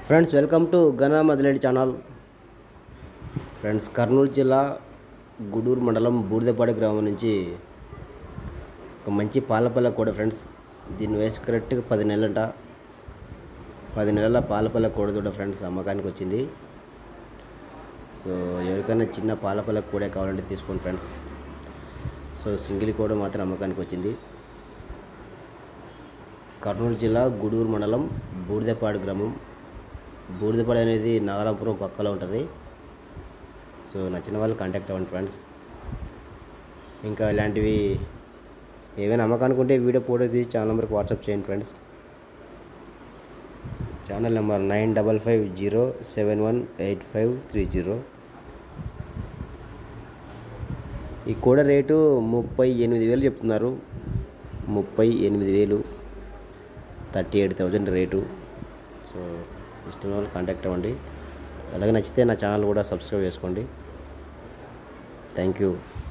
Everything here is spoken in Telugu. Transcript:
ఫ్రెండ్స్ వెల్కమ్ టు ఘనా మదిలేడి ఛానల్ ఫ్రెండ్స్ కర్నూలు జిల్లా గుడూరు మండలం బూడిదపాడి గ్రామం నుంచి ఒక మంచి పాలపల్ల కూడా ఫ్రెండ్స్ దీని వయసు కరెక్ట్గా పది నెలలంట పది నెలల పాలపల్ల కోడదూడ ఫ్రెండ్స్ అమ్మకానికి వచ్చింది సో ఎవరికైనా చిన్న పాలపల్ల కూడా కావాలంటే తీసుకోండి ఫ్రెండ్స్ సో సింగిల్ కూడా మాత్రం అమ్మకానికి వచ్చింది కర్నూలు జిల్లా గూడూరు మండలం బూడిదపాడు గ్రామం బూడిదపాడు అనేది నాగలాపురం పక్కలో ఉంటుంది సో నచ్చిన వాళ్ళు కాంటాక్ట్ అవ్వండి ఫ్రెండ్స్ ఇంకా ఇలాంటివి ఏవైనా అమ్మకానికి ఉంటే వీడియో ఫోటో తీసి ఛానల్ నెంబర్కి వాట్సాప్ చేయండి friends channel number nine double five zero seven one eight five three zero ఈ కూడా రేటు ముప్పై ఎనిమిది వేలు చెప్తున్నారు ముప్పై ఎనిమిది వేలు thirty eight thousand rate so ఇష్టం వాళ్ళు కాంటాక్ట్ అవ్వండి అలాగే నచ్చితే నా ఛానల్ కూడా సబ్స్క్రైబ్ చేసుకోండి థ్యాంక్ యూ